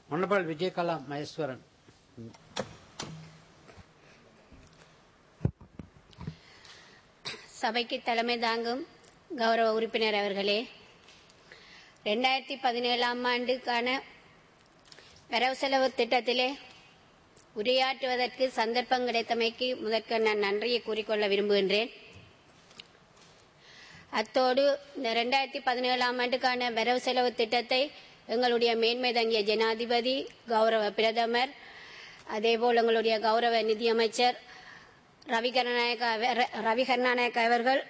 Honorable Vijayakala Maheswaran. சபைக்கு தலைமை தாங்கும் கௌரவ உறுப்பினர் அவர்களே ரெண்டாயிரத்தி பதினேழாம் ஆண்டுக்கான வரவு செலவு திட்டத்திலே உரையாற்றுவதற்கு சந்தர்ப்பம் கிடைத்தமைக்கு முதற்க நான் நன்றியை கூறிக்கொள்ள விரும்புகின்றேன் அத்தோடு இந்த ரெண்டாயிரத்தி பதினேழாம் ஆண்டுக்கான வரவு செலவு திட்டத்தை எங்களுடைய மேன்மை தங்கிய ஜனாதிபதி கௌரவ பிரதமர் அதேபோல் எங்களுடைய கௌரவ நிதியமைச்சர் ரவி கருணாநாயக்க அவர்- ரவி கருணாநாயக்க அவர்கள்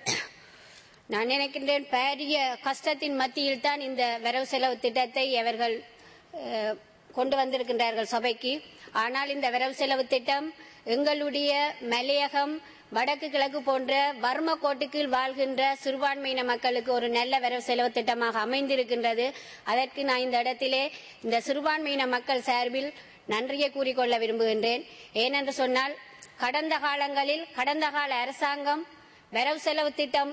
நான் நினைக்கின்றேன் பாரிய கஷ்டத்தின் மத்தியில் தான் இந்த வரவு செலவு திட்டத்தை அவர்கள் அஹ், கொண்டு வந்திருக்கின்றார்கள் சபைக்கு ஆனால் இந்த வரவு செலவு திட்டம் எங்களுடைய மலையகம் வடக்கு கிழக்கு போன்ற வர்ம கோட்டுக்கீழ் வாழ்கின்ற சிறுபான்மையின மக்களுக்கு ஒரு நல்ல வரவு செலவு திட்டமாக அமைந்திருக்கின்றது அதற்கு நான் இந்த இடத்திலே இந்த சிறுபான்மையின மக்கள் சார்பில் நன்றியை கூறிக்கொள்ள விரும்புகின்றேன் ஏனென்று சொன்னால் கடந்த காலங்களில் கடந்த கால அரசாங்கம் வரவு செலவு திட்டம்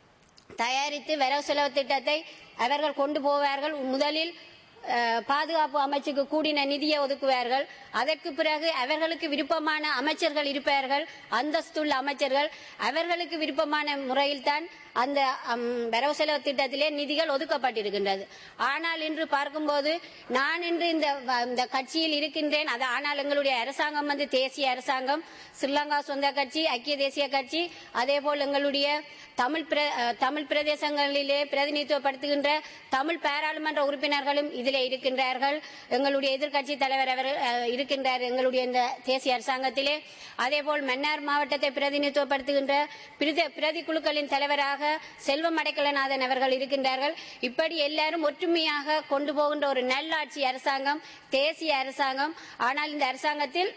தயாரித்து வரவு செலவு திட்டத்தை அவர்கள் கொண்டு போவார்கள் முதலில் அஹ், பாதுகாப்பு அமைச்சுக்கு கூடின நிதியை ஒதுக்குவார்கள் அதற்கு பிறகு அவர்களுக்கு விருப்பமான அமைச்சர்கள் இருப்பார்கள் அந்தஸ்துள்ள அமைச்சர்கள் அவர்களுக்கு விருப்பமான முறையில்தான் அந்த அம், வரவு செலவு திட்டத்திலே நிதிகள் ஒதுக்கப்பட்டிருக்கின்றது ஆனால் இன்று பார்க்கும்போது நான் இன்று இந்த வ- இந்த கட்சியில் இருக்கின்றேன் அது ஆனால் எங்களுடைய அரசாங்கம் வந்து தேசிய அரசாங்கம் ஸ்ரீலங்கா சொந்த கட்சி ஐக்கிய தேசிய கட்சி அதேபோல் எங்களுடைய தமிழ் பிர- அஹ், தமிழ் பிரதேசங்களிலே பிரதிநிதித்துவப்படுத்துகின்ற தமிழ் பாராளுமன்ற உறுப்பினர்களும் இதிலே இருக்கின்றார்கள் எங்களுடைய எதிர்க்கட்சி தலைவர் அவர் அஹ், இருக்கின்றார் எங்களுடைய இந்த தேசிய அரசாங்கத்திலே அதேபோல் மன்னார் மாவட்டத்தை பிரதிநிதித்துவப்படுத்துகின்ற பிரதி பிரதி குழுக்களின் தலைவராக செல்வம் அடைக்கலநாதன் அவர்கள் இருக்கின்றார்கள் இப்படி எல்லாரும் ஒற்றுமையாக கொண்டு போகின்ற ஒரு நல்லாட்சி அரசாங்கம் தேசிய அரசாங்கம் ஆனால் இந்த அரசாங்கத்தில்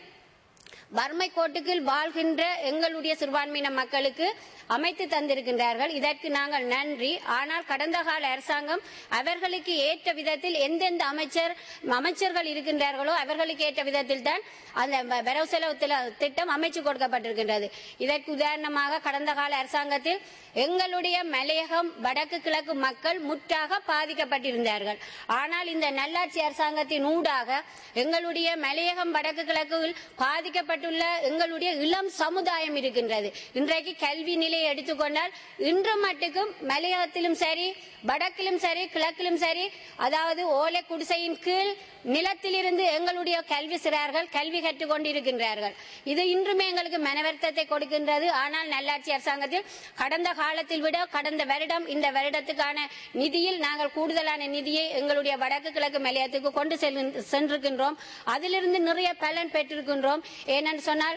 வறுமை கோட்டுக்குள் வாழ்கின்ற எங்களுடைய சிறுபான்மையின மக்களுக்கு அமைத்து தந்திருக்கின்றார்கள் இதற்கு நாங்கள் நன்றி ஆனால் கடந்த கால அரசாங்கம் அவர்களுக்கு ஏற்ற விதத்தில் எந்தெந்த அமைச்சர் அமைச்சர்கள் இருக்கின்றார்களோ அவர்களுக்கு ஏற்ற விதத்தில் தான் அந்த வ- வரவு செலவு தில- திட்டம் அமைச்சு கொடுக்கப்பட்டிருக்கின்றது இதற்கு உதாரணமாக கடந்த கால அரசாங்கத்தில் எங்களுடைய மலையகம் வடக்கு கிழக்கு மக்கள் முற்றாக பாதிக்கப்பட்டிருந்தார்கள் ஆனால் இந்த நல்லாட்சி அரசாங்கத்தின் ஊடாக எங்களுடைய மலையகம் வடக்கு கிழக்கில் பாதிக்கப்பட்டுள்ள எங்களுடைய இளம் சமுதாயம் இருக்கின்றது இன்றைக்கு கல்வி நிலையை எடுத்துக்கொண்டால் இன்று மட்டுக்கும் மலையகத்திலும் சரி வடக்கிலும் சரி கிழக்கிலும் சரி அதாவது ஓலை குடிசையின் கீழ் நிலத்திலிருந்து எங்களுடைய கல்வி சிறார்கள் கல்வி கற்றுக் கொண்டிருக்கின்றார்கள் இது இன்றுமே எங்களுக்கு மனவர்த்தத்தை கொடுக்கின்றது ஆனால் நல்லாட்சி அரசாங்கத்தில் கடந்த காலத்தில் விட கடந்த வருடம் இந்த வருடத்துக்கான நிதியில் நாங்கள் கூடுதலான நிதியை எங்களுடைய வடக்கு கிழக்கு மலையத்துக்கு கொண்டு செல்கின்ற- சென்றிருக்கின்றோம் அதிலிருந்து நிறைய பலன் பெற்றிருக்கின்றோம் ஏனென்று சொன்னால்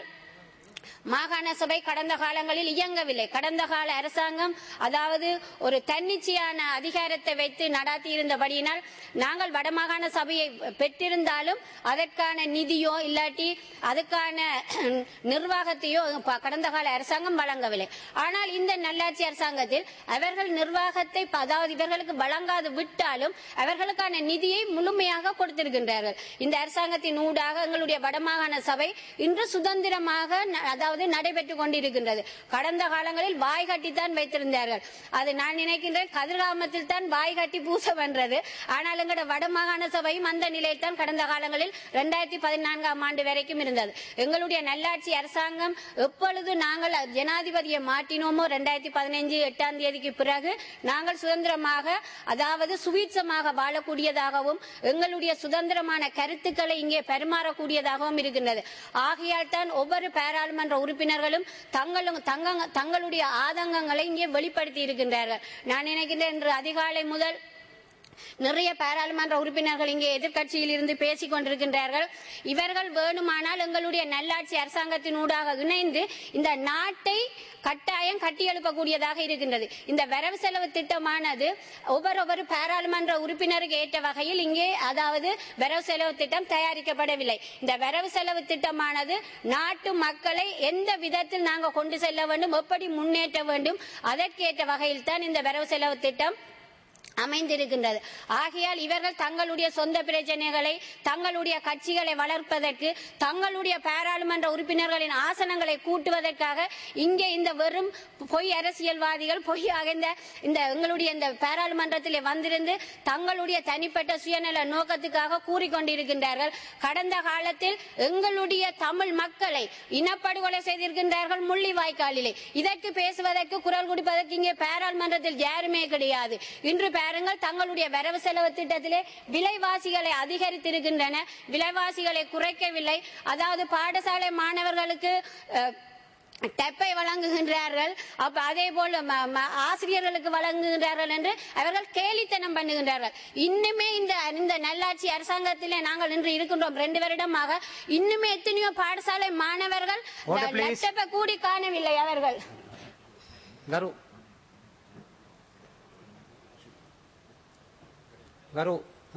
மாகாண சபை கடந்த காலங்களில் இயங்கவில்லை கடந்த கால அரசாங்கம் அதாவது ஒரு தன்னிச்சையான அதிகாரத்தை வைத்து நடாத்தி இருந்தபடியினால் நாங்கள் வடமாகாண சபையை பெற்றிருந்தாலும் அதற்கான நிதியோ இல்லாட்டி அதுக்கான நிர்வாகத்தையோ ப- கடந்த கால அரசாங்கம் வழங்கவில்லை ஆனால் இந்த நல்லாட்சி அரசாங்கத்தில் அவர்கள் நிர்வாகத்தை ப- அதாவது இவர்களுக்கு வழங்காது விட்டாலும் அவர்களுக்கான நிதியை முழுமையாக கொடுத்திருக்கின்றார்கள் இந்த அரசாங்கத்தின் ஊடாக எங்களுடைய வடமாகாண சபை இன்று சுதந்திரமாக ந- அதாவது நடைபெற்றுக் கொண்டிருக்கின்றது கடந்த காலங்களில் வாய் கட்டித்தான் வைத்திருந்தார்கள் அது நான் நினைக்கின்றேன் கதிர்காமத்தில் தான் வாய் கட்டி பூச வென்றது ஆனால் எங்களோட வடமாகாண சபையும் அந்த நிலையில் தான் கடந்த காலங்களில் இரண்டாயிரத்தி பதினான்காம் ஆண்டு வரைக்கும் இருந்தது எங்களுடைய நல்லாட்சி அரசாங்கம் எப்பொழுது நாங்கள் ஜனாதிபதியை மாற்றினோமோ இரண்டாயிரத்தி பதினைஞ்சு எட்டாம் தேதிக்கு பிறகு நாங்கள் சுதந்திரமாக அதாவது சுவீட்சமாக வாழக்கூடியதாகவும் எங்களுடைய சுதந்திரமான கருத்துக்களை இங்கே பரிமாறக்கூடியதாகவும் இருக்கின்றது ஆகையால் தான் ஒவ்வொரு பாராளுமன்ற உறுப்பினர்களும் தங்களும் தங்க- தங்களுடைய ஆதங்கங்களை இங்கே வெளிப்படுத்தி இருக்கின்றார்கள் நான் நினைக்கின்றேன் இன்று அதிகாலை முதல் நிறைய பாராளுமன்ற உறுப்பினர்கள் இங்கே எதிர்க்கட்சியில் இருந்து பேசிக் கொண்டிருக்கின்றார்கள் இவர்கள் வேணுமானால் எங்களுடைய நல்லாட்சி அரசாங்கத்தின் ஊடாக இணைந்து இந்த நாட்டை கட்டாயம் கட்டியெழுப்பக்கூடியதாக இருக்கின்றது இந்த வரவு செலவு திட்டமானது ஒவ்வொரு ஒவ்வொரு பாராளுமன்ற உறுப்பினருக்கு ஏற்ற வகையில் இங்கே அதாவது வரவு செலவு திட்டம் தயாரிக்கப்படவில்லை இந்த வரவு செலவு திட்டமானது நாட்டு மக்களை எந்த விதத்தில் நாங்கள் கொண்டு செல்ல வேண்டும் எப்படி முன்னேற்ற வேண்டும் அதற்கேற்ற வகையில் தான் இந்த வரவு செலவு திட்டம் அமைந்திருக்கின்றது ஆகையால் இவர்கள் தங்களுடைய சொந்த பிரச்சனைகளை தங்களுடைய கட்சிகளை வளர்ப்பதற்கு தங்களுடைய பாராளுமன்ற உறுப்பினர்களின் ஆசனங்களை கூட்டுவதற்காக இங்கே இந்த வெறும் பொய் அரசியல்வாதிகள் பொய்யாக இந்த இந்த எங்களுடைய இந்த பாராளுமன்றத்திலே வந்திருந்து தங்களுடைய தனிப்பட்ட சுயநல நோக்கத்துக்காக கூறிக்கொண்டிருக்கின்றார்கள் கடந்த காலத்தில் எங்களுடைய தமிழ் மக்களை இனப்படுகொலை செய்திருக்கின்றார்கள் முள்ளிவாய்க்காலிலே இதற்கு பேசுவதற்கு குரல் கொடுப்பதற்கு இங்கே பாராளுமன்றத்தில் யாருமே கிடையாது இன்று பாருங்கள் தங்களுடைய வரவு செலவு திட்டத்திலே விலைவாசிகளை அதிகரித்திருக்கின்றன விலைவாசிகளை குறைக்கவில்லை அதாவது பாடசாலை மாணவர்களுக்கு அஹ், டெப்பை வழங்குகின்றார்கள் அப்ப அதே போல ம- ம- ஆசிரியர்களுக்கு வழங்குகின்றார்கள் என்று அவர்கள் கேலித்தனம் பண்ணுகின்றார்கள் இன்னுமே இந்த இந்த நல்லாட்சி அரசாங்கத்திலே நாங்கள் இன்று இருக்கின்றோம் ரெண்டு வருடமாக இன்னுமே எத்தனையோ பாடசாலை மாணவர்கள் Order, please. லேப்டாப்பை கூடி காணவில்லை அவர்கள் ගරු ගරු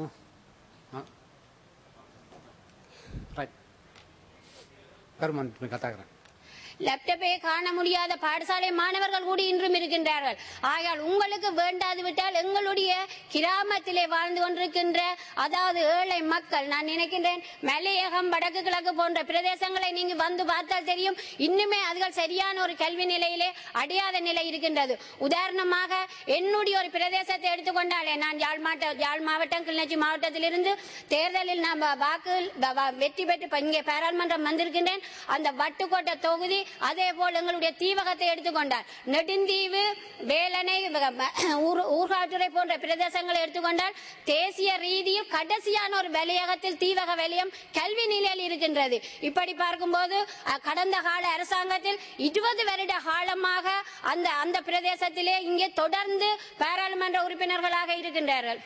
රයිට් ගරු මන් මේ කතා කරන්න லேப்டாப்பை காண முடியாத பாடசாலை மாணவர்கள் கூட இன்றும் இருக்கின்றார்கள் ஆகையால் உங்களுக்கு வேண்டாது விட்டால் எங்களுடைய கிராமத்திலே வாழ்ந்து கொண்டிருக்கின்ற அதாவது ஏழை மக்கள் நான் நினைக்கின்றேன் மலையகம் வடக்கு கிழக்கு போன்ற பிரதேசங்களை நீங்க வந்து பார்த்தால் தெரியும் இன்னுமே அதுகள் சரியான ஒரு கல்வி நிலையிலே அடையாத நிலை இருக்கின்றது உதாரணமாக என்னுடைய ஒரு பிரதேசத்தை எடுத்துக்கொண்டாலே நான் யாழ் மாவட்ட யாழ் மாவட்டம் கிளிநொச்சி மாவட்டத்திலிருந்து தேர்தலில் நாம் வாக்கு வ- வ- வெற்றி பெற்று இப்ப இங்கே பாராளுமன்றம் வந்திருக்கின்றேன் அந்த வட்டுக்கோட்டை தொகுதி அதே போல் எங்களுடைய தீவகத்தை எடுத்துக்கொண்டார் நெடுந்தீவு வேலனை வ- ம- ஊர்- ஊர்காட்டுறை போன்ற பிரதேசங்களை எடுத்துக்கொண்டால் தேசிய ரீதியில் கடைசியான ஒரு வலையகத்தில் தீவக வலயம் கல்வி நிலையில் இருக்கின்றது இப்படி பார்க்கும்போது அஹ், கடந்த கால அரசாங்கத்தில் இருபது வருட காலமாக அந்த அந்த பிரதேசத்திலே இங்கே தொடர்ந்து பாராளுமன்ற உறுப்பினர்களாக இருக்கின்றார்கள்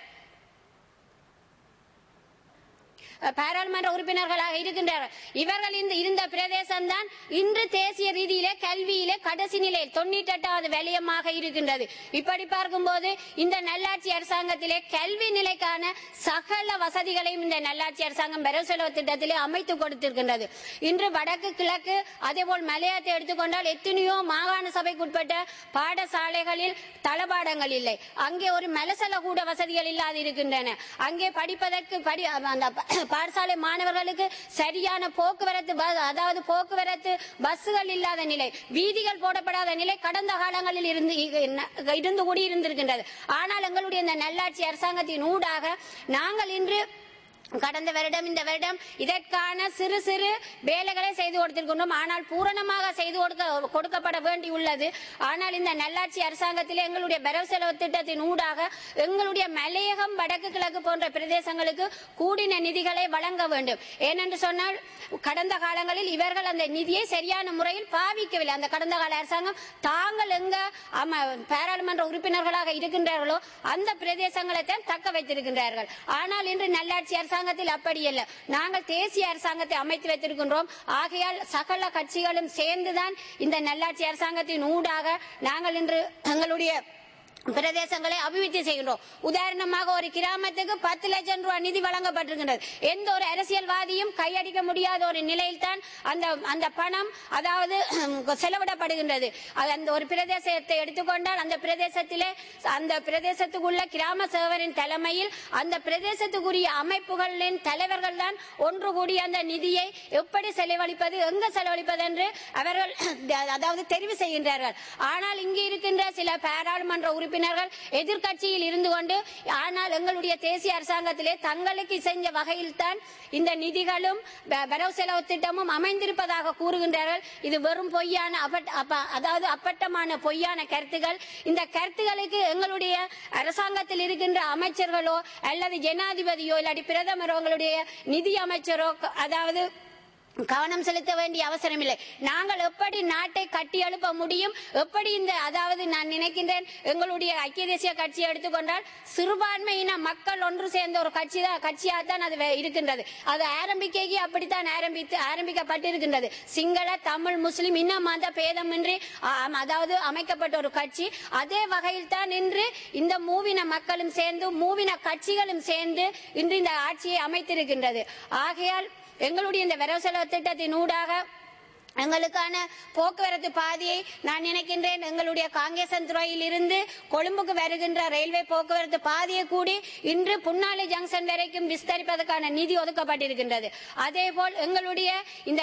பாராளுமன்ற உறுப்பினர்களாக இருக்கின்றார்கள் இவர்கள் இந்த இருந்த பிரதேசம் தான் இன்று தேசிய ரீதியிலே கல்வியிலே கடைசி நிலையில் தொண்ணூற்றி எட்டாவது வலயமாக இருக்கின்றது இப்படி பார்க்கும்போது இந்த நல்லாட்சி அரசாங்கத்திலே கல்வி நிலைக்கான சகல வசதிகளையும் இந்த நல்லாட்சி அரசாங்கம் வரவு செலவு திட்டத்திலே அமைத்து கொடுத்திருக்கின்றது இன்று வடக்கு கிழக்கு அதேபோல் மலையாளத்தை எடுத்துக்கொண்டால் எத்தனையோ மாகாண சபைக்குட்பட்ட பாடசாலைகளில் தளபாடங்கள் இல்லை அங்கே ஒரு மலசல கூட வசதிகள் இல்லாது இருக்கின்றன அங்கே படிப்பதற்கு படி அந்த பாடசாலை மாணவர்களுக்கு சரியான போக்குவரத்து ப- அதாவது போக்குவரத்து பஸ்ஸுகள் இல்லாத நிலை வீதிகள் போடப்படாத நிலை கடந்த காலங்களில் இருந்து இருந்து கூடி இருந்திருக்கின்றது ஆனால் எங்களுடைய இந்த நல்லாட்சி அரசாங்கத்தின் ஊடாக நாங்கள் இன்று கடந்த வருடம் இந்த வருடம் இதற்கான சிறு சிறு வேலைகளை செய்து கொடுத்திருக்கின்றோம் ஆனால் பூரணமாக செய்து கொடுக்க கொடுக்கப்பட வேண்டி உள்ளது ஆனால் இந்த நல்லாட்சி அரசாங்கத்தில் எங்களுடைய வரவு செலவு திட்டத்தின் ஊடாக எங்களுடைய மலையகம் வடக்கு கிழக்கு போன்ற பிரதேசங்களுக்கு கூடின நிதிகளை வழங்க வேண்டும் ஏனென்று சொன்னால் கடந்த காலங்களில் இவர்கள் அந்த நிதியை சரியான முறையில் பாவிக்கவில்லை அந்த கடந்த கால அரசாங்கம் தாங்கள் எங்க ஆமா, பாராளுமன்ற உறுப்பினர்களாக இருக்கின்றார்களோ அந்த பிரதேசங்களை தான் தக்க வைத்திருக்கின்றார்கள் ஆனால் இன்று நல்லாட்சி அரசாங்கத்தில் அப்படி அல்ல நாங்கள் தேசிய அரசாங்கத்தை அமைத்து வைத்திருக்கின்றோம் ஆகையால் சகல கட்சிகளும் சேர்ந்துதான் இந்த நல்லாட்சி அரசாங்கத்தின் ஊடாக நாங்கள் இன்று எங்களுடைய பிரதேசங்களை அபிவிருத்தி செய்கின்றோம் உதாரணமாக ஒரு கிராமத்துக்கு பத்து லட்சம் ரூபாய் நிதி வழங்கப்பட்டிருக்கின்றது எந்த ஒரு அரசியல்வாதியும் கையடிக்க முடியாத ஒரு நிலையில் தான் அந்த அந்த பணம் அதாவது செலவிடப்படுகின்றது அது அந்த ஒரு பிரதேசத்தை எடுத்துக்கொண்டால் அந்த பிரதேசத்திலே அந்த பிரதேசத்துக்குள்ள கிராம சேவரின் தலைமையில் அந்த பிரதேசத்துக்குரிய அமைப்புகளின் தலைவர்கள் தான் ஒன்று கூடி அந்த நிதியை எப்படி செலவழிப்பது எங்க செலவழிப்பது என்று அவர்கள் அதாவது தெரிவு செய்கின்றார்கள் ஆனால் இங்கு இருக்கின்ற சில பாராளுமன்ற உறுப்பினர்கள் எதிர்க்கட்சியில் இருந்து கொண்டு ஆனால் எங்களுடைய தேசிய அரசாங்கத்திலே தங்களுக்கு செஞ்ச வகையில் தான் இந்த நிதிகளும் வ- வரவு செலவு திட்டமும் அமைந்திருப்பதாக கூறுகின்றார்கள் இது வெறும் பொய்யான அப்பட்ட- அப்ப- அதாவது அப்பட்டமான பொய்யான கருத்துகள் இந்த கருத்துகளுக்கு எங்களுடைய அரசாங்கத்தில் இருக்கின்ற அமைச்சர்களோ அல்லது ஜனாதிபதியோ இல்லாட்டி பிரதமரோ எங்களுடைய நிதி அமைச்சரோ க- அதாவது கவனம் செலுத்த வேண்டிய அவசரம் இல்லை நாங்கள் எப்படி நாட்டை கட்டி எழுப்ப முடியும் எப்படி இந்த அதாவது நான் நினைக்கின்றேன் எங்களுடைய ஐக்கிய தேசிய கட்சியை எடுத்துக்கொண்டால் சிறுபான்மையின மக்கள் ஒன்று சேர்ந்த ஒரு கட்சி தான் கட்சியாக தான் அது வே- இருக்கின்றது அது ஆரம்பிக்கைக்கு அப்படித்தான் ஆரம்பித்து ஆரம்பிக்கப்பட்டிருக்கின்றது சிங்கள தமிழ் முஸ்லிம் இன்ன மத பேதமின்றி ஆம், அதாவது அமைக்கப்பட்ட ஒரு கட்சி அதே வகையில் தான் இன்று இந்த மூவின மக்களும் சேர்ந்து மூவின கட்சிகளும் சேர்ந்து இன்று இந்த ஆட்சியை அமைத்திருக்கின்றது ஆகையால் எங்களுடைய இந்த வரவு செலவு திட்டத்தின் ஊடாக எங்களுக்கான போக்குவரத்து பாதையை நான் நினைக்கின்றேன் எங்களுடைய காங்கேசன் துறையில் இருந்து கொழும்புக்கு வருகின்ற ரயில்வே போக்குவரத்து பாதையை கூடி இன்று புன்னாலை ஜங்ஷன் வரைக்கும் விஸ்தரிப்பதற்கான நிதி ஒதுக்கப்பட்டிருக்கின்றது அதேபோல் எங்களுடைய இந்த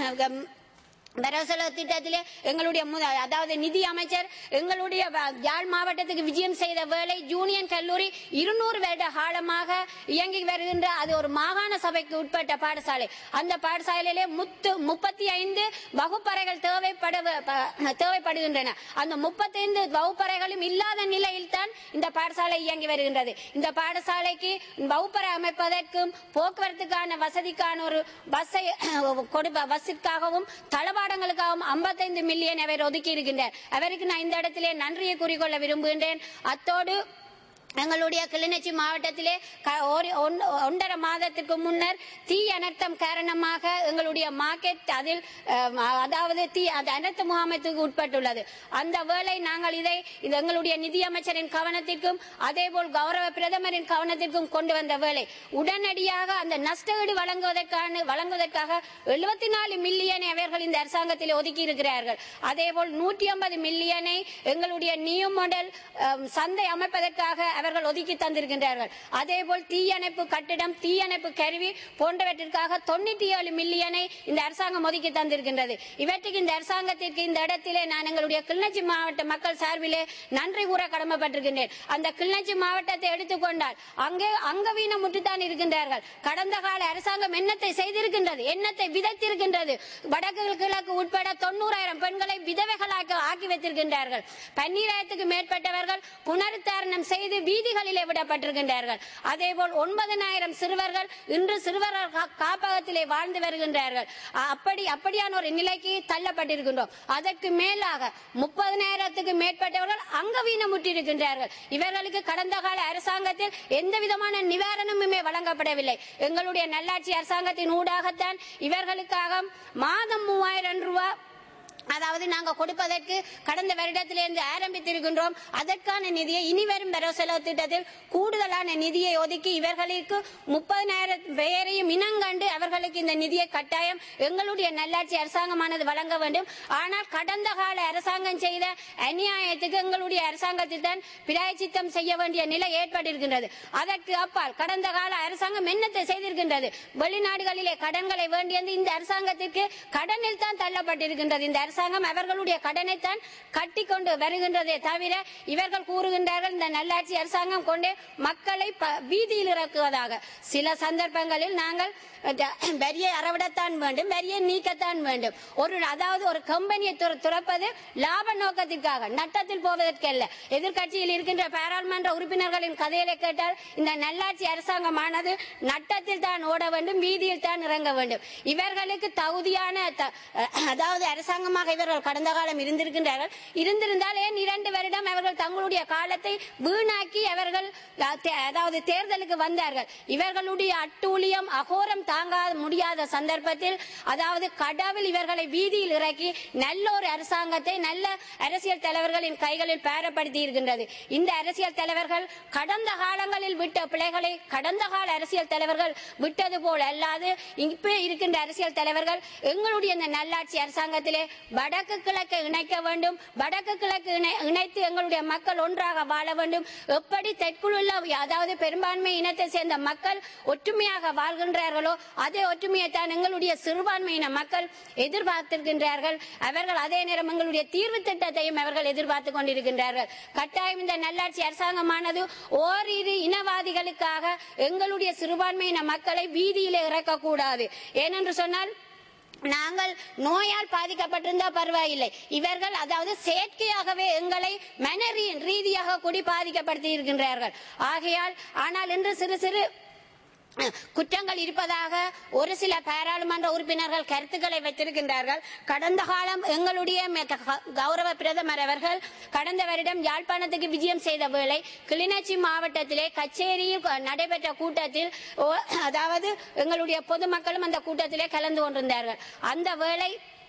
வரவு திட்டத்திலே எங்களுடைய முத- அதாவது நிதி அமைச்சர் எங்களுடைய வ- யாழ் மாவட்டத்துக்கு விஜயம் செய்த வேளை யூனியன் கல்லூரி இருநூறு வருட காலமாக இயங்கி வருகின்ற அது ஒரு மாகாண சபைக்கு உட்பட்ட பாடசாலை அந்த பாடசாலையிலே முத்து முப்பத்தி ஐந்து வகுப்பறைகள் தேவைப்பட ப- தேவைப்படுகின்றன அந்த முப்பத்தைந்து வகுப்பறைகளும் இல்லாத நிலையில் தான் இந்த பாடசாலை இயங்கி வருகின்றது இந்த பாடசாலைக்கு வகுப்பறை அமைப்பதற்கும் போக்குவரத்துக்கான வசதிக்கான ஒரு பஸ்ஸை கொடுப்ப பஸ்ஸிற்காகவும் தளவாடங்களுக்காகவும் 55 மில்லியன் அவர் ஒதுக்கி இருக்கின்றார் அவருக்கு நான் இந்த இடத்திலே நன்றியை கூறிக்கொள்ள விரும்புகின்றேன் அத்தோடு எங்களுடைய கிளிநொச்சி மாவட்டத்திலே க- ஒரு- ஒன்- ஒன்றரை மாதத்திற்கு முன்னர் தீ அனர்த்தம் காரணமாக எங்களுடைய மார்க்கெட் அதில் அஹ், அதாவது தீ அது அனர்த்த முகாமைத்துக்கு உட்பட்டுள்ளது அந்த வேளை நாங்கள் இதை இது எங்களுடைய நிதியமைச்சரின் கவனத்திற்கும் அதேபோல் கௌரவ பிரதமரின் கவனத்திற்கும் கொண்டு வந்த வேளை உடனடியாக அந்த நஷ்டஈடு வழங்குவதற்கான வழங்குவதற்காக எழுபத்தி நாலு மில்லியனை அவர்கள் இந்த அரசாங்கத்தில் ஒதுக்கி இருக்கிறார்கள் அதேபோல் நூற்றி ஐம்பது மில்லியனை எங்களுடைய நியூ மாடல் அஹ், சந்தை அமைப்பதற்காக அவர்கள் ஒதுக்கி தந்திருக்கின்றார்கள் அதேபோல் தீயணைப்பு கட்டிடம் தீயணைப்பு கருவி போன்றவற்றிற்காக தொண்ணூற்றி ஏழு மில்லியனை இந்த அரசாங்கம் ஒதுக்கி தந்திருக்கின்றது இவற்றுக்கு இந்த அரசாங்கத்திற்கு இந்த இடத்திலே நான் எங்களுடைய கிளிநொச்சி மாவட்ட மக்கள் சார்பிலே நன்றி கூற கடமைப்பட்டிருக்கின்றேன் அந்த கிளிநொச்சி மாவட்டத்தை எடுத்துக்கொண்டால் அங்கே அங்கவீனம் முற்றுத்தான் இருக்கின்றார்கள் கடந்த கால அரசாங்கம் என்னத்தை செய்திருக்கின்றது என்னத்தை விதைத்திருக்கின்றது வடக்கு கிழக்கு உட்பட தொண்ணூறாயிரம் பெண்களை விதவைகளாக ஆக்கி வைத்திருக்கின்றார்கள் பன்னீராயிரத்துக்கு மேற்பட்டவர்கள் புனருத்தாரணம் செய்து வீதிகளிலே விடப்பட்டிருக்கின்றார்கள் அதேபோல் ஒன்பதனாயிரம் சிறுவர்கள் இன்று சிறுவர் கா- காப்பகத்திலே வாழ்ந்து வருகின்றார்கள் அ- அப்படி அப்படியான ஒரு நிலைக்கு தள்ளப்பட்டிருக்கின்றோம் அதற்கு மேலாக முப்பதனாயிரத்துக்கு மேற்பட்டவர்கள் அங்கவீனமுற்றிருக்கின்றார்கள் இவர்களுக்கு கடந்த கால அரசாங்கத்தில் எந்த விதமான நிவாரணமுமே வழங்கப்படவில்லை எங்களுடைய நல்லாட்சி அரசாங்கத்தின் ஊடாகத்தான் இவர்களுக்காக மாதம் மூவாயிரம் ரூபாய் அதாவது நாங்க கொடுப்பதற்கு கடந்த வருடத்திலிருந்து ஆரம்பித்திருக்கின்றோம் அதற்கான நிதியை இனி வரும் வரவு செலவு திட்டத்தில் கூடுதலான நிதியை ஒதுக்கி இவர்களுக்கு முப்பதினாயிரம் பேரையும் இனங்கண்டு அவர்களுக்கு இந்த நிதியை கட்டாயம் எங்களுடைய நல்லாட்சி அரசாங்கமானது வழங்க வேண்டும் ஆனால் கடந்த கால அரசாங்கம் செய்த அநியாயத்துக்கு எங்களுடைய அரசாங்கத்தில் தான் பிராயச்சித்தம் செய்ய வேண்டிய நிலை ஏற்பட்டிருக்கின்றது அதற்கு அப்பால் கடந்த கால அரசாங்கம் என்னத்தை செய்திருக்கின்றது வெளிநாடுகளிலே கடன்களை வேண்டியது இந்த அரசாங்கத்திற்கு கடனில் தான் தள்ளப்பட்டிருக்கின்றது இந்த அரசாங்கம் அவர்களுடைய கடனை தான் கட்டி கொண்டு வருகின்றதே தவிர இவர்கள் கூறுகின்றார்கள் இந்த நல்லாட்சி அரசாங்கம் கொண்டு மக்களை ப- வீதியில் இறக்குவதாக சில சந்தர்ப்பங்களில் நாங்கள் அஹ், வரியை அறவிடத்தான் வேண்டும் வரியை நீக்கத்தான் வேண்டும் ஒரு அதாவது ஒரு கம்பெனியை துற- துறப்பது லாப நோக்கத்திற்காக நட்டத்தில் போவதற்கல்ல எதிர்க்கட்சியில் இருக்கின்ற பாராளுமன்ற உறுப்பினர்களின் கதைகளை கேட்டால் இந்த நல்லாட்சி அரசாங்கமானது நட்டத்தில் தான் ஓட வேண்டும் வீதியில் தான் இறங்க வேண்டும் இவர்களுக்கு தகுதியான த- அதாவது அரசாங்கமாக இவர்கள் கடந்த காலம் இருந்திருக்கின்றார்கள் இருந்திருந்தால் ஏன் இரண்டு வருடம் அவர்கள் தங்களுடைய காலத்தை வீணாக்கி அவர்கள் அஹ், தே- அதாவது தேர்தலுக்கு வந்தார்கள் இவர்களுடைய அட்டூழியம் அகோரம் தாங்க முடியாத சந்தர்ப்பத்தில் அதாவது கடவுள் இவர்களை வீதியில் இறக்கி நல்ல ஒரு அரசாங்கத்தை நல்ல அரசியல் தலைவர்களின் கைகளில் பேரப்படுத்தி இருக்கின்றது இந்த அரசியல் தலைவர்கள் கடந்த காலங்களில் விட்ட பிழைகளை கடந்த கால அரசியல் தலைவர்கள் விட்டது போல் அல்லாது இப்ப இருக்கின்ற அரசியல் தலைவர்கள் எங்களுடைய இந்த நல்லாட்சி அரசாங்கத்திலே வடக்கு கிழக்கு இணைக்க வேண்டும் வடக்கு கிழக்கு இணை- இணைத்து எங்களுடைய மக்கள் ஒன்றாக வாழ வேண்டும் எப்படி தெற்குள்ள அதாவது பெரும்பான்மை இனத்தை சேர்ந்த மக்கள் ஒற்றுமையாக வாழ்கின்றார்களோ அதே ஒற்றுமையை தான் எங்களுடைய சிறுபான்மையின மக்கள் எதிர்பார்த்திருக்கின்றார்கள் அவர்கள் அதே நேரம் எங்களுடைய தீர்வு திட்டத்தையும் அவர்கள் எதிர்பார்த்து கொண்டிருக்கின்றார்கள் கட்டாயம் இந்த நல்லாட்சி அரசாங்கமானது ஓரிரு இனவாதிகளுக்காக எங்களுடைய சிறுபான்மையின மக்களை வீதியிலே இறக்கக்கூடாது ஏனென்று சொன்னால் நாங்கள் நோயால் பாதிக்கப்பட்டிருந்தா பரவாயில்லை இவர்கள் அதாவது செயற்கையாகவே எங்களை மன ரீ- ரீதியாக கூடி பாதிக்கப்படுத்தி இருக்கின்றார்கள் ஆகையால் ஆனால் இன்று சிறு சிறு அஹ், குற்றங்கள் இருப்பதாக ஒரு சில பாராளுமன்ற உறுப்பினர்கள் கருத்துக்களை வைத்திருக்கின்றார்கள் கடந்த காலம் எங்களுடைய மெ- க- கௌரவ பிரதமர் அவர்கள் கடந்த வருடம் யாழ்ப்பாணத்துக்கு விஜயம் செய்த வேளை கிளிநொச்சி மாவட்டத்திலே கச்சேரியில் க- நடைபெற்ற கூட்டத்தில் ஓ- அதாவது எங்களுடைய பொதுமக்களும் அந்த கூட்டத்திலே கலந்து கொண்டிருந்தார்கள் அந்த வேளை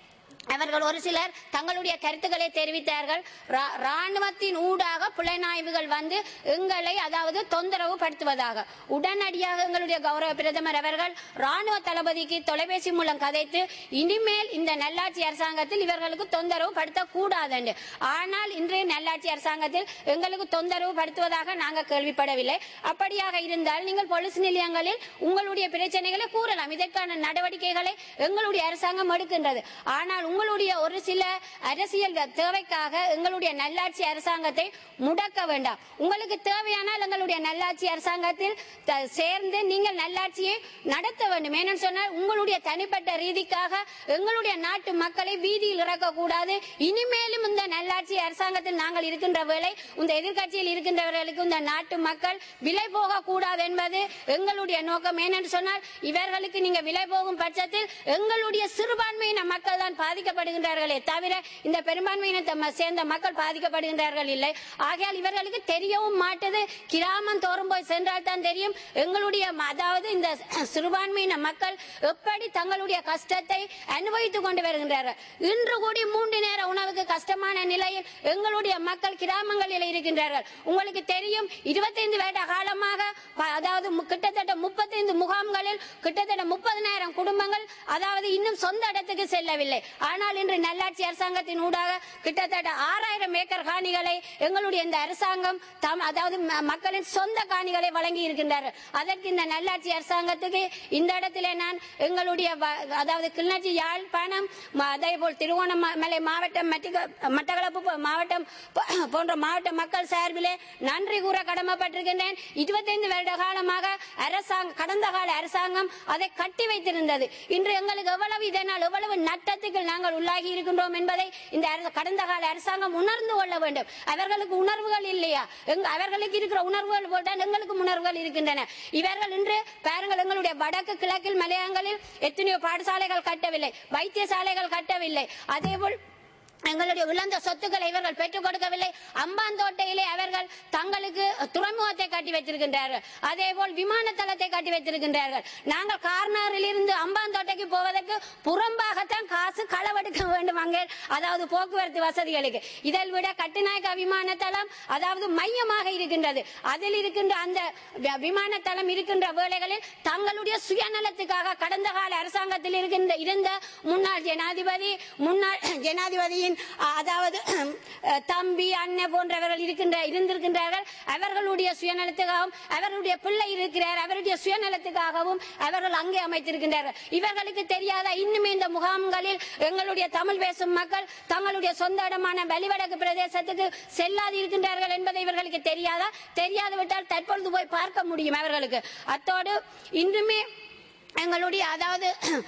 அவர்கள் ஒரு சிலர் தங்களுடைய கருத்துக்களை தெரிவித்தார்கள் ரா- ராணுவத்தின் ஊடாக புலனாய்வுகள் வந்து எங்களை அதாவது தொந்தரவு படுத்துவதாக உடனடியாக எங்களுடைய கௌரவ பிரதமர் அவர்கள் ராணுவ தளபதிக்கு தொலைபேசி மூலம் கதைத்து இனிமேல் இந்த நல்லாட்சி அரசாங்கத்தில் இவர்களுக்கு தொந்தரவு படுத்தக்கூடாது என்று ஆனால் இன்றைய நல்லாட்சி அரசாங்கத்தில் எங்களுக்கு தொந்தரவு படுத்துவதாக நாங்கள் கேள்விப்படவில்லை அப்படியாக இருந்தால் நீங்கள் போலீஸ் நிலையங்களில் உங்களுடைய பிரச்சனைகளை கூறலாம் இதற்கான நடவடிக்கைகளை எங்களுடைய அரசாங்கம் எடுக்கின்றது ஆனால் உங்களுடைய ஒரு சில அரசியல் தேவைக்காக எங்களுடைய நல்லாட்சி அரசாங்கத்தை முடக்க வேண்டாம் உங்களுக்கு தேவையானால் எங்களுடைய நல்லாட்சி அரசாங்கத்தில் த- சேர்ந்து நீங்கள் நல்லாட்சியை நடத்த வேண்டும் ஏனென்று சொன்னால் உங்களுடைய தனிப்பட்ட ரீதிக்காக எங்களுடைய நாட்டு மக்களை வீதியில் இறக்கக்கூடாது இனிமேலும் இந்த நல்லாட்சி அரசாங்கத்தில் நாங்கள் இருக்கின்ற வேளை இந்த எதிர்க்கட்சியில் இருக்கின்றவர்களுக்கு இந்த நாட்டு மக்கள் விலை போக கூடாது என்பது எங்களுடைய நோக்கம் ஏனென்று சொன்னால் இவர்களுக்கு நீங்க விலை போகும் பட்சத்தில் எங்களுடைய சிறுபான்மையின மக்கள் தான் பாதிக்கப்படுகின்றார்களே தவிர இந்த பெரும்பான்மையினத்தை ம- சேர்ந்த மக்கள் பாதிக்கப்படுகின்றார்கள் இல்லை ஆகையால் இவர்களுக்கு தெரியவும் மாட்டது கிராமம் தோறும் போய் சென்றால் தான் தெரியும் எங்களுடைய ம- அதாவது இந்த சிறுபான்மையின மக்கள் எப்படி தங்களுடைய கஷ்டத்தை அனுபவித்துக் கொண்டு வருகின்றார்கள் இன்று கூடி மூன்று நேர உணவுக்கு கஷ்டமான நிலையில் எங்களுடைய மக்கள் கிராமங்களில் இருக்கின்றார்கள் உங்களுக்கு தெரியும் இருபத்தைந்து வருட காலமாக ப- அதாவது மு- கிட்டத்தட்ட முப்பத்தைந்து முகாம்களில் கிட்டத்தட்ட முப்பதனாயிரம் குடும்பங்கள் அதாவது இன்னும் சொந்த இடத்துக்கு செல்லவில்லை ஆனால் இன்று நல்லாட்சி அரசாங்கத்தின் ஊடாக கிட்டத்தட்ட ஆறாயிரம் ஏக்கர் காணிகளை எங்களுடைய இந்த அரசாங்கம் தாம் அதாவது ம- மக்களின் சொந்த காணிகளை வழங்கி இருக்கின்றார்கள் அதற்கு இந்த நல்லாட்சி அரசாங்கத்துக்கு இந்த இடத்திலே நான் எங்களுடைய வ- அதாவது கிளிநொச்சி யாழ்ப்பாணம் ம- அதே போல் திருவோணமலை மாவட்டம் மட்டிக- மட்டக்களப்பு போ- மாவட்டம் போ- போன்ற மாவட்ட மக்கள் சார்பிலே நன்றி கூற கடமைப்பட்டிருக்கின்றேன் இருபத்தைந்து வருட காலமாக அரசாங்கம் கடந்த கால அரசாங்கம் அதை கட்டி வைத்திருந்தது இன்று எங்களுக்கு எவ்வளவு இதனால் எவ்வளவு நட்டத்துக்கு நாங்கள் உள்ளாகி இருக்கின்றோம் என்பதை இந்த அரச- கடந்த கால அரசாங்கம் உணர்ந்து கொள்ள வேண்டும் அவர்களுக்கு உணர்வுகள் இல்லையா எங்க- அவர்களுக்கு இருக்கிற உணர்வுகள் போட்டால் எங்களுக்கு உணர்வுகள் இருக்கின்றன இவர்கள் இன்று பாருங்கள் எங்களுடைய வடக்கு கிழக்கில் மலையங்களில் எத்தனையோ பாடசாலைகள் கட்டவில்லை வைத்தியசாலைகள் கட்டவில்லை அதேபோல் எங்களுடைய இழந்த சொத்துக்களை இவர்கள் பெற்றுக் கொடுக்கவில்லை அம்பாந்தோட்டையிலே அவர்கள் தங்களுக்கு துறைமுகத்தை கட்டி வைத்திருக்கின்றார்கள் அதே போல் விமான தளத்தை கட்டி வைத்திருக்கின்றார்கள் நாங்கள் கார்னாரில் இருந்து அம்பாந்தோட்டைக்கு போவதற்கு புறம்பாகத்தான் காசு களவெடுக்க வேண்டும் அங்கே அதாவது போக்குவரத்து வசதிகளுக்கு இதை விட கட்டுநாயக்கா விமான தளம் அதாவது மையமாக இருக்கின்றது அதில் இருக்கின்ற அந்த வி- விமான தளம் இருக்கின்ற வேளைகளில் தங்களுடைய சுயநலத்துக்காக கடந்த கால அரசாங்கத்தில் இருக்கின்ற இருந்த முன்னாள் ஜனாதிபதி முன்னாள் ஜனாதிபதியின் அ, அதாவது அ, தம்பி அண்ணன் போன்றவர்கள் இருக்கின்ற இருந்திருக்கின்றார்கள் அவர்களுடைய சுயநலத்துக்காகவும் அவர்களுடைய பிள்ளை இருக்கிறார் அவருடைய சுயநலத்துக்காகவும் அவர்கள் அங்கே அமைத்திருக்கின்றார்கள் இவர்களுக்கு தெரியாத இன்னுமே இந்த முகாம்களில் எங்களுடைய தமிழ் பேசும் மக்கள் தங்களுடைய சொந்த இடமான வலிவடக்கு பிரதேசத்துக்கு செல்லாது இருக்கின்றார்கள் என்பதை இவர்களுக்கு தெரியாதா தெரியாது விட்டால் தற்பொழுது போய் பார்க்க முடியும் அவர்களுக்கு அத்தோடு இன்னுமே எங்களுடைய அதாவது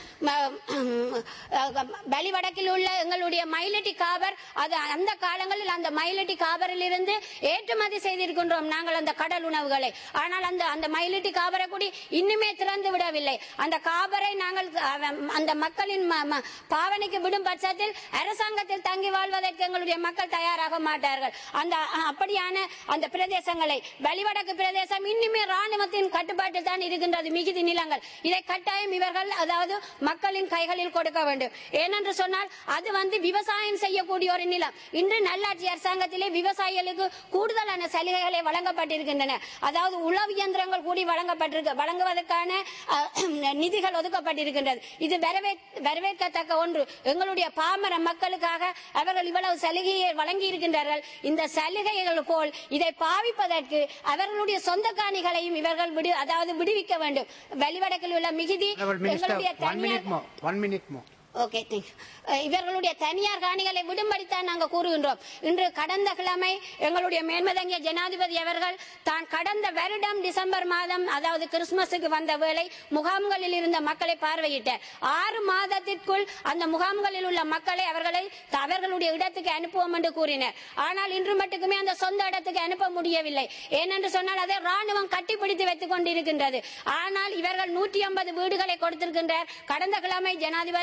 வழிவடக்கில் உள்ள எங்களுடைய மயிலட்டி காபர் அது அந்த காலங்களில் அந்த மயிலட்டி காபரில் இருந்து ஏற்றுமதி செய்திருக்கின்றோம் நாங்கள் அந்த கடல் உணவுகளை ஆனால் அந்த அந்த மயிலட்டி காபரை கூடி இன்னுமே திறந்து விடவில்லை அந்த காபரை நாங்கள் அஹ், அந்த மக்களின் ம- ம- பாவனைக்கு விடும் பட்சத்தில் அரசாங்கத்தில் தங்கி வாழ்வதற்கு எங்களுடைய மக்கள் தயாராக மாட்டார்கள் அந்த அஹ், அப்படியான அந்த பிரதேசங்களை வழிவடக்கு பிரதேசம் இன்னுமே ராணுவத்தின் கட்டுப்பாட்டில் தான் இருக்கின்றது மிகுதி நிலங்கள் இதை கட்டாயம் இவர்கள் அதாவது மக்களின் கைகளில் கொடுக்க வேண்டும் ஏனென்று சொன்னால் அது வந்து விவசாயம் செய்யக்கூடிய ஒரு நிலம் இன்று நல்லாட்சி அரசாங்கத்திலே விவசாயிகளுக்கு கூடுதலான சலுகைகளை வழங்கப்பட்டிருக்கின்றன அதாவது உழவு இயந்திரங்கள் கூடி வழங்கப்பட்டிருக்க வழங்குவதற்கான அஹ், நிதிகள் ஒதுக்கப்பட்டிருக்கின்றது இது வரவே- வரவேற்கத்தக்க ஒன்று எங்களுடைய பாமர மக்களுக்காக அவர்கள் இவ்வளவு சலுகையை வழங்கி இருக்கின்றார்கள் இந்த சலுகைகள் போல் இதை பாவிப்பதற்கு அவர்களுடைய சொந்த காணிகளையும் இவர்கள் விடு அதாவது விடுவிக்க வேண்டும் வெளிவடக்கில் உள்ள மிகுதி Honorable Minister, எங்களுடைய one தனியார் minute more. One minute more. Okay thank இவர்களுடைய தனியார் காணிகளை விடும்படித்தான் நாங்கள் கூறுகின்றோம் இன்று கடந்த கிழமை எங்களுடைய மேன்மதங்கிய ஜனாதிபதி அவர்கள் தான் கடந்த வருடம் டிசம்பர் மாதம் அதாவது கிறிஸ்துமஸுக்கு வந்த வேளை முகாம்களில் இருந்த மக்களை பார்வையிட்டார் ஆறு மாதத்திற்குள் அந்த முகாம்களில் உள்ள மக்களை அவர்களை அவர்களுடைய இடத்துக்கு அனுப்புவோம் என்று கூறினர் ஆனால் இன்று மட்டுக்குமே அந்த சொந்த இடத்துக்கு அனுப்ப முடியவில்லை ஏனென்று சொன்னால் அதை ராணுவம் கட்டிப்பிடித்து வைத்துக் கொண்டிருக்கின்றது ஆனால் இவர்கள் நூற்றி ஐம்பது வீடுகளை கொடுத்திருக்கின்றார் கடந்த கிழமை ஜனாதிபதி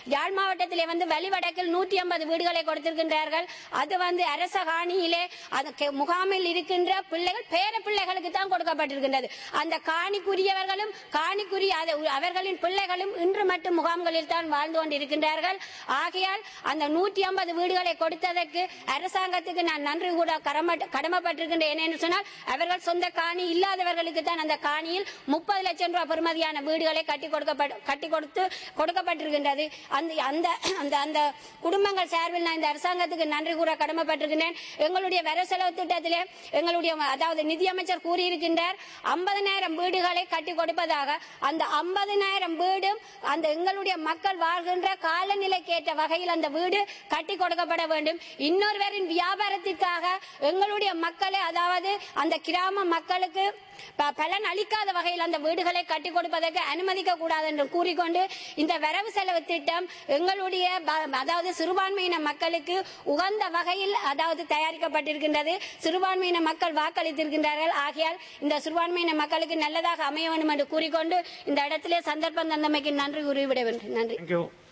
யாழ் மாவட்டத்திலே வந்து வழிவடக்கில் நூற்றி ஐம்பது வீடுகளை கொடுத்திருக்கின்றார்கள் அது வந்து அரச காணியிலே அது கெ- முகாமில் இருக்கின்ற பிள்ளைகள் பேர பிள்ளைகளுக்கு தான் கொடுக்கப்பட்டிருக்கின்றது அந்த காணிக்குரியவர்களும் காணிக்குரிய அது- அவர்களின் பிள்ளைகளும் இன்று மட்டும் முகாம்களில் தான் வாழ்ந்து கொண்டிருக்கின்றார்கள் ஆகையால் அந்த நூற்றி ஐம்பது வீடுகளை கொடுத்ததற்கு அரசாங்கத்துக்கு நான் நன்றி கூட கடம- கடமைப்பட்டிருக்கின்றேன் என்று சொன்னால் அவர்கள் சொந்த காணி இல்லாதவர்களுக்கு தான் அந்த காணியில் முப்பது லட்சம் ரூபாய் பெறுமதியான வீடுகளை கட்டி கொடுக்கப்பட்டு கட்டி கொடுத்து கொடுக்கப்பட்டிருக்கின்றது அந்த அந்த அந்த அந்த குடும்பங்கள் சார்பில் நான் இந்த அரசாங்கத்துக்கு நன்றி கூற கடமைப்பட்டிருக்கின்றேன் எங்களுடைய வர செலவு திட்டத்திலே எங்களுடைய அதாவது நிதியமைச்சர் கூறியிருக்கின்றார் ஐம்பதனாயிரம் வீடுகளை கட்டி கொடுப்பதாக அந்த ஐம்பதனாயிரம் வீடும் அந்த எங்களுடைய மக்கள் வாழ்கின்ற காலநிலைக்கேற்ற வகையில் அந்த வீடு கட்டி கொடுக்கப்பட வேண்டும் இன்னொருவரின் வியாபாரத்திற்காக எங்களுடைய மக்களை அதாவது அந்த கிராம மக்களுக்கு ப- பலன் அளிக்காத வகையில் அந்த வீடுகளை கட்டி கொடுப்பதற்கு அனுமதிக்க கூடாது என்று கூறிக்கொண்டு இந்த வரவு செலவு திட்டம் எங்களுடைய ப- அதாவது சிறுபான்மையின மக்களுக்கு உகந்த வகையில் அதாவது தயாரிக்கப்பட்டிருக்கின்றது சிறுபான்மையின மக்கள் வாக்களித்திருக்கின்றார்கள் ஆகையால் இந்த சிறுபான்மையின மக்களுக்கு நல்லதாக அமைய வேண்டும் என்று கூறிக்கொண்டு இந்த இடத்திலே சந்தர்ப்பம் தந்தமைக்கு நன்றி கூறி விட வேண்டும் நன்றி தேங்க்யூ